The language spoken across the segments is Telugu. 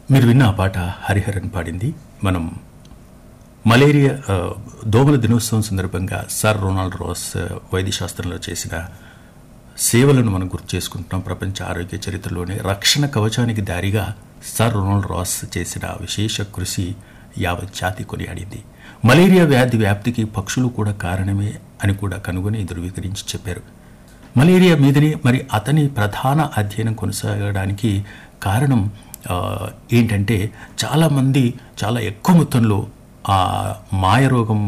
మీరు విన్న ఆ పాట హరిహరన్ పాడింది మనం మలేరియా ఆ, దోమల దినోత్సవం సందర్భంగా సర్ రొనాల్డ్ రాస్ ఆ, వైద్యశాస్త్రంలో చేసిన సేవలను మనం గుర్తు చేసుకుంటున్నాం ప్రపంచ ఆరోగ్య చరిత్రలోనే రక్షణ కవచానికి దారిగా సర్ రొనాల్డ్ రాస్ చేసిన విశేష కృషి యావత్ జాతి కొనియాడింది మలేరియా వ్యాధి వ్యాప్తికి పక్షులు కూడా కారణమే అని కూడా కనుగొని ధృవీకరించి చెప్పారు మలేరియా మీదనే మరి అతని ప్రధాన అధ్యయనం కొనసాగడానికి కారణం ఆ, ఏంటంటే చాలామంది చాలా ఎక్కువ మొత్తంలో ఆ మాయ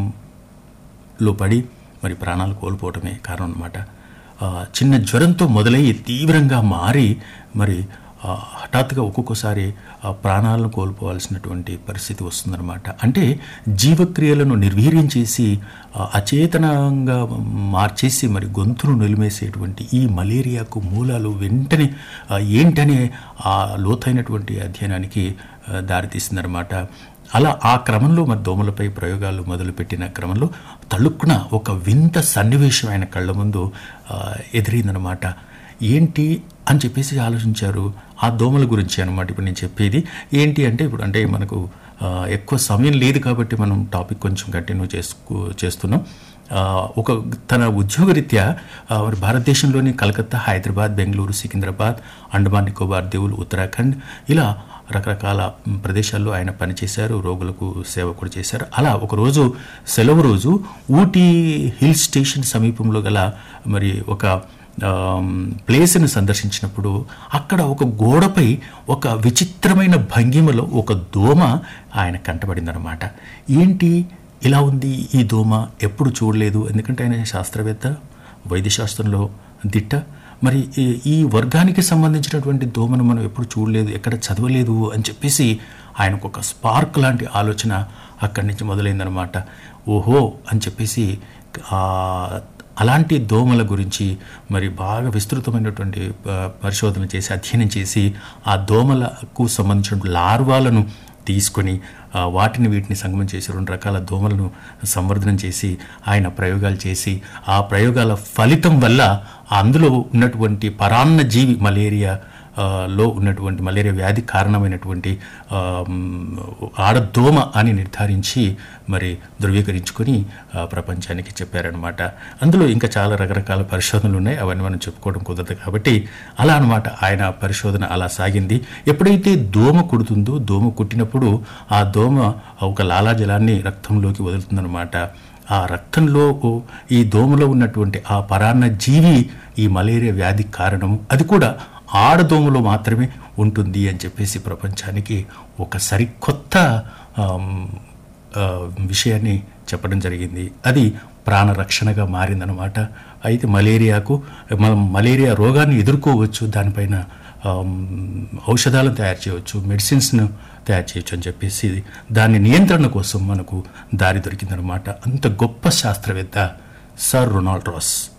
రోగంలో పడి మరి ప్రాణాలు కోల్పోవటమే కారణం అన్నమాట ఆ, చిన్న జ్వరంతో మొదలయ్యి తీవ్రంగా మారి మరి ఆ, హఠాత్తుగా ఒక్కొక్కసారి ఆ ప్రాణాలను కోల్పోవాల్సినటువంటి పరిస్థితి వస్తుందన్నమాట అంటే జీవక్రియలను నిర్వీర్యం చేసి ఆ, అచేతనంగా మార్చేసి మరి గొంతును నిలిమేసేటువంటి ఈ మలేరియాకు మూలాలు వెంటనే ఆ, ఏంటనే ఆ లోతైనటువంటి అధ్యయనానికి ఆ, దారితీస్తుందన్నమాట అలా ఆ క్రమంలో మరి దోమలపై ప్రయోగాలు మొదలుపెట్టిన క్రమంలో తళుక్కున ఒక వింత సన్నివేశం ఆయన కళ్ళ ముందు ఆ, ఎదిరిందనమాట ఏంటి అని చెప్పేసి ఆలోచించారు ఆ దోమల గురించి అనమాట ఇప్పుడు నేను చెప్పేది ఏంటి అంటే ఇప్పుడు అంటే మనకు ఆ, ఎక్కువ సమయం లేదు కాబట్టి మనం టాపిక్ కొంచెం కంటిన్యూ చేసుకు చేస్తున్నాం ఆ, ఒక తన ఉద్యోగరీత్యా ఆ, మరి భారతదేశంలోని కలకత్తా హైదరాబాద్ బెంగళూరు సికింద్రాబాద్ అండమాన్ నికోబార్ దీవులు ఉత్తరాఖండ్ ఇలా రకరకాల మ్, ప్రదేశాల్లో ఆయన పనిచేశారు రోగులకు సేవ కూడా చేశారు అలా ఒకరోజు సెలవు రోజు ఊటీ హిల్ స్టేషన్ సమీపంలో గల మరి ఒక ఆమ్, ప్లేస్ని సందర్శించినప్పుడు అక్కడ ఒక గోడపై ఒక విచిత్రమైన భంగిమలో ఒక దోమ ఆయన కంటపడిందనమాట ఏంటి ఇలా ఉంది ఈ దోమ ఎప్పుడు చూడలేదు ఎందుకంటే ఆయన శాస్త్రవేత్త వైద్యశాస్త్రంలో దిట్ట మరి ఈ- ఈ వర్గానికి సంబంధించినటువంటి దోమను మనం ఎప్పుడు చూడలేదు ఎక్కడ చదవలేదు అని చెప్పేసి ఆయనకు ఒక స్పార్క్ లాంటి ఆలోచన అక్కడి నుంచి మొదలైందనమాట ఓహో అని చెప్పేసి ఆ, అలాంటి దోమల గురించి మరి బాగా విస్తృతమైనటువంటి ఆ, పరిశోధన చేసి అధ్యయనం చేసి ఆ దోమలకు సంబంధించిన లార్వాలను తీసుకొని ఆ, వాటిని వీటిని సంగమం చేసి రెండు రకాల దోమలను సంవర్ధనం చేసి ఆయన ప్రయోగాలు చేసి ఆ ప్రయోగాల ఫలితం వల్ల అందులో ఉన్నటువంటి పరాన్న జీవి మలేరియా ఆ, లో ఉన్నటువంటి మలేరియా వ్యాధి కారణమైనటువంటి ఆ, మ్, ఆడదోమ అని నిర్ధారించి మరి ధృవీకరించుకొని ఆ, ప్రపంచానికి చెప్పారనమాట అందులో ఇంకా చాలా రకరకాల పరిశోధనలు ఉన్నాయి అవన్నీ మనం చెప్పుకోవడం కుదరదు కాబట్టి అలా అన్నమాట ఆయన పరిశోధన అలా సాగింది ఎప్పుడైతే దోమ కుడుతుందో దోమ కుట్టినప్పుడు ఆ దోమ ఒక లాలాజలాన్ని రక్తంలోకి వదులుతుందన్నమాట ఆ రక్తంలో ఈ దోమలో ఉన్నటువంటి ఆ పరాన్న జీవి ఈ మలేరియా వ్యాధి కారణము అది కూడా ఆడదోమలో మాత్రమే ఉంటుంది అని చెప్పేసి ప్రపంచానికి ఒక సరికొత్త ఆమ్, ఆ, విషయాన్ని చెప్పడం జరిగింది అది ప్రాణరక్షణగా మారిందనమాట అయితే మలేరియాకు మనం మలేరియా రోగాన్ని ఎదుర్కోవచ్చు దానిపైన ఆమ్, ఔషధాలను తయారు చేయవచ్చు మెడిసిన్స్ను తయారు చేయొచ్చు అని చెప్పేసి దాని నియంత్రణ కోసం మనకు దారి దొరికిందనమాట అంత గొప్ప శాస్త్రవేత్త సర్ రొనాల్డ్ రాస్